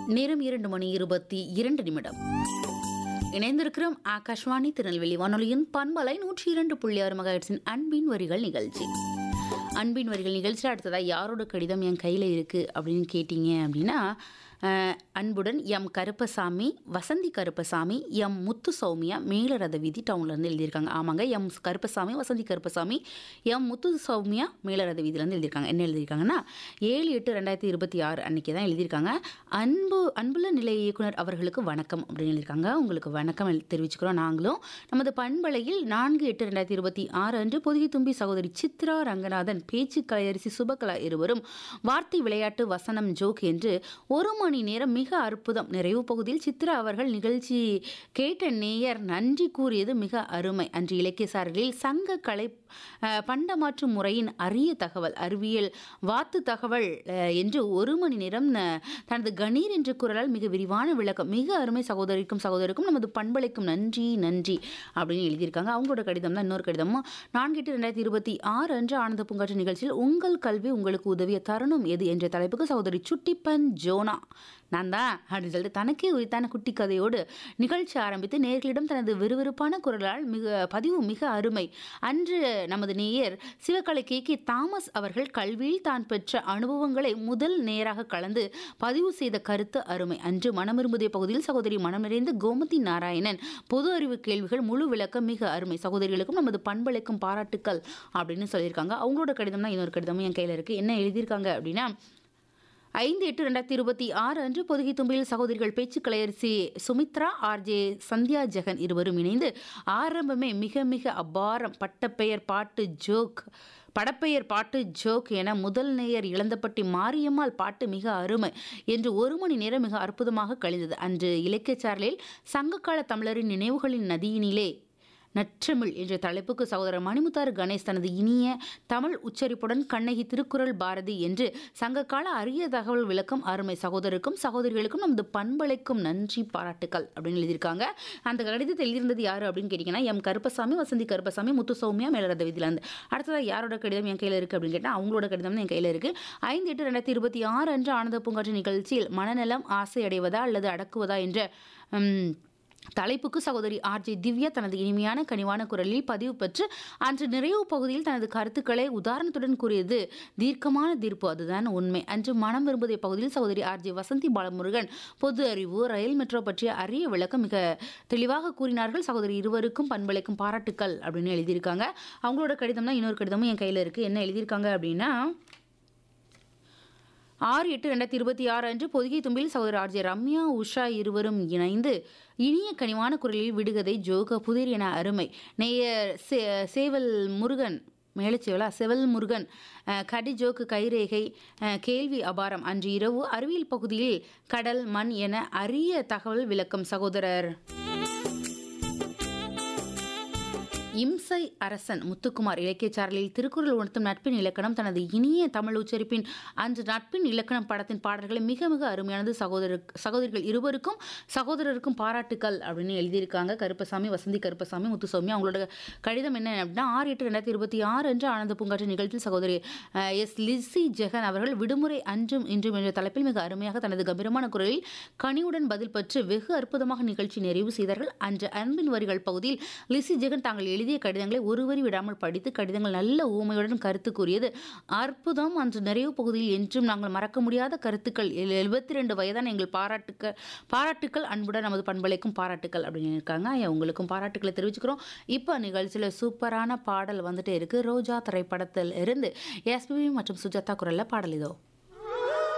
நேரம் இரண்டு மணி இருபத்தி இரண்டு நிமிடம் இணைந்திருக்கிறோம் ஆகாஷ்வாணி திருநெல்வேலி வானொலியின் பண்பலை நூற்றி இரண்டு புள்ளி ஆறு மகாட்சின் அன்பின் வரிகள் நிகழ்ச்சி அன்பின் வரிகள் நிகழ்ச்சியில் அடுத்ததாக யாரோட கடிதம் என் கையில் இருக்குது அப்படின்னு கேட்டிங்க அப்படின்னா அஹ், அன்புடன் எம் கருப்பசாமி வசந்தி கருப்பசாமி எம் முத்து சௌமியா மேலரத வீதி டவுன்லேருந்து எழுதியிருக்காங்க ஆமாங்க எம் கருப்பசாமி வசந்தி கருப்பசாமி எம் முத்து சௌமியா மேலரத வீதியிலேருந்து எழுதியிருக்காங்க என்ன எழுதியிருக்காங்கன்னா ஏழு எட்டு ரெண்டாயிரத்தி இருபத்தி ஆறு அன்றைக்கி தான் எழுதியிருக்காங்க அன்பு அன்புள்ள நிலைய இயக்குனர் அவர்களுக்கு வணக்கம் அப்படின்னு எழுதியிருக்காங்க உங்களுக்கு வணக்கம் எழு- தெரிவிச்சுக்கிறோம் நாங்களும் நமது பண்பலையில் நான்கு எட்டு ரெண்டாயிரத்தி இருபத்தி ஆறு அன்று பொதுகை தும்பி சகோதரி சித்ரா ரங்கநாதன் பேச்சு கலையரசி சுபகலா இருவரும் வார்த்தை விளையாட்டு வசனம் ஜோக் என்று ஒரு மணி நேரம் மிக அற்புதம் நிறைவு பகுதியில் சித்ரா அவர்கள் நிகழ்ச்சி கேட்ட நேயர் நன்றி கூறியது மிக அருமை அன்று இலக்கிய சாரலில் சங்க கலை அஹ், பண்டமாற்று முறையின் அரிய தகவல் அறிவியல் வாத்து தகவல் அஹ், என்று ஒரு மணி நேரம் அஹ், தனது கணீர் என்ற குரலால் மிக விரிவான விளக்கம் மிக அருமை சகோதரிக்கும் சகோதரிக்கும் நமது பண்பலைக்கும் நன்றி நன்றி அப்படின்னு எழுதியிருக்காங்க அவங்களோட கடிதம் தான் இன்னொரு கடிதமும் நான்கு எட்டு ரெண்டாயிரத்தி இருபத்தி ஆறு அன்று ஆனந்த பூங்காற்று நிகழ்ச்சியில் உங்கள் கல்வி உங்களுக்கு உதவிய தருணம் எது என்ற தலைப்புக்கு சகோதரி சுட்டிப்பன் ஜோனா நான் தான் அப்படின்னு சொல்லிட்டு தனக்கே உரித்தான குட்டி கதையோடு நிகழ்ச்சி ஆரம்பித்து நேர்களிடம் தனது விறுவிறுப்பான குரலால் மிக பதிவு மிக அருமை அன்று நமது நேயர் சிவகலை கே கே தாமஸ் அவர்கள் கல்வியில் தான் பெற்ற அனுபவங்களை முதல் நேராக கலந்து பதிவு செய்த கருத்து அருமை அன்று மனமிரும்புதிய பகுதியில் சகோதரி மனம் நிறைந்த கோமதி நாராயணன் பொது அறிவு கேள்விகள் முழு விளக்கம் மிக அருமை சகோதரிகளுக்கும் நமது பண்பளிக்கும் பாராட்டுக்கள் அப்படின்னு சொல்லியிருக்காங்க அவங்களோட கடிதம் தான் இன்னொரு கடிதமும் என் கையில் இருக்குது என்ன எழுதியிருக்காங்க அப்படின்னா ஐந்து எட்டு ரெண்டாயிரத்தி இருபத்தி ஆறு அன்று பொதுகை தும்பியில் சகோதரிகள் பேச்சு கலையரசி சுமித்ரா ஆர்ஜே சந்தியா ஜெகன் இருவரும் இணைந்து ஆரம்பமே மிக மிக அபாரம் பட்டப்பெயர் பாட்டு ஜோக் படப்பெயர் பாட்டு ஜோக் என முதல் நேயர் இளந்தப்பட்டி மாரியம்மாள் பாட்டு மிக அருமை என்று ஒரு மணி நேரம் மிக அற்புதமாக கழிந்தது அன்று இலக்கியச் சாரலில் சங்ககால தமிழரின் நினைவுகளின் நதியினிலே நற்றமிழ் என்ற தலைப்புக்கு சகோதரர் மணிமுத்தாறு கணேஷ் தனது இனிய தமிழ் உச்சரிப்புடன் கண்ணகி திருக்குறள் பாரதி என்று சங்ககால அரிய தகவல் விளக்கம் அருமை சகோதரருக்கும் சகோதரிகளுக்கும் நமது பண்பலைக்கும் நன்றி பாராட்டுக்கள் அப்படின்னு எழுதியிருக்காங்க அந்த கடிதத்தில் எழுதியிருந்தது யார் அப்படின்னு கேட்டிங்கன்னா எம் கருப்பசாமி வசந்தி கருப்பசாமி முத்து சௌமியா மேலரத விதிலேருந்து அடுத்ததாக யாரோட கடிதம் என் கையில் இருக்குது அப்படின்னு கேட்டால் அவங்களோட கடிதம் தான் என் கையில் இருக்குது ஐந்து எட்டு ரெண்டாயிரத்தி இருபத்தி ஆறு அன்று ஆனந்த பூங்காற்று நிகழ்ச்சியில் மனநலம் ஆசை அடைவதா அல்லது அடக்குவதா என்ற ம், தலைப்புக்கு சகோதரி ஆர்ஜே திவ்யா தனது இனிமையான கனிவான குரலில் பதிவு பெற்று அன்று நிறைவு பகுதியில் தனது கருத்துக்களை உதாரணத்துடன் கூறியது தீர்க்கமான தீர்ப்பு அதுதான் உண்மை அன்று மனம் விரும்புதை பகுதியில் சகோதரி ஆர்ஜே வசந்தி பாலமுருகன் பொது அறிவு ரயில் மெட்ரோ பற்றிய அரிய விளக்கம் மிக தெளிவாக கூறினார்கள் சகோதரி இருவருக்கும் பண்பளிக்கும் பாராட்டுக்கள் அப்படின்னு எழுதியிருக்காங்க அவங்களோட கடிதம் தான் இன்னொரு கடிதமும் என் கையில் இருக்குது என்ன எழுதியிருக்காங்க அப்படின்னா ஆறு எட்டு ரெண்டாயிரத்தி இருபத்தி ஆறு அன்று பொதிகை தும்பில் சகோதரர் ஆர்ஜே ரம்யா உஷா இருவரும் இணைந்து இனிய கனிவான குரலில் விடுகதை ஜோக புதிர் என அருமை நேயர் சே சேவல் முருகன் மேலச்சேவலா செவல் முருகன் அஹ், கடி ஜோக்கு கைரேகை அஹ், கேள்வி அபாரம் அன்று இரவு அறிவியல் பகுதியில் கடல் மண் என அரிய தகவல் விளக்கம் சகோதரர் இம்சை அரசன் முத்துக்குமார் இலக்கிய சாரலில் திருக்குறள் உணர்த்தும் நட்பின் இலக்கணம் தனது இனிய தமிழ் உச்சரிப்பின் அன்று நட்பின் இலக்கணம் படத்தின் பாடல்களை மிக மிக அருமையானது சகோதரர் சகோதரிகள் இருவருக்கும் சகோதரருக்கும் பாராட்டுக்கள் அப்படின்னு எழுதியிருக்காங்க கருப்பசாமி வசந்தி கருப்பசாமி முத்துசாமி அவங்களோட கடிதம் என்ன அப்படின்னா ஆறு எட்டு ரெண்டாயிரத்தி இருபத்தி ஆறு அன்று ஆனந்த பூங்காற்று நிகழ்ச்சியில் சகோதரி அஹ், எஸ் லிசி ஜெகன் அவர்கள் விடுமுறை அன்றும் இன்றும் என்ற தலைப்பில் மிக அருமையாக தனது கம்பீரமான குரலில் கனிவுடன் பதில் பெற்று வெகு அற்புதமாக நிகழ்ச்சி நிறைவு செய்தார்கள் அன்று அன்பின் வரிகள் பகுதியில் லிசி ஜெகன் தாங்கள் எழுதிய கடிதங்களை ஒரு வரி விடாமல் படித்து கடிதங்கள் நல்ல ஊமையுடன் கருத்து கூறியது அற்புதம் அன்று நிறைவு பகுதியில் என்றும் நாங்கள் மறக்க முடியாத கருத்துக்கள் எழுபத்தி ரெண்டு வயதான எங்கள் பாராட்டுக்கள் பாராட்டுக்கள் அன்புடன் நமது பண்பலைக்கும் பாராட்டுக்கள் அப்படின்னு இருக்காங்க ஐயா, உங்களுக்கும் பாராட்டுக்களை தெரிவிச்சுக்கிறோம் இப்போ நிகழ்ச்சியில் சூப்பரான பாடல் வந்துட்டே இருக்கு ரோஜா திரைப்படத்தில் இருந்து எஸ்பிபி மற்றும் சுஜாதா குரல்ல பாடல் இதோ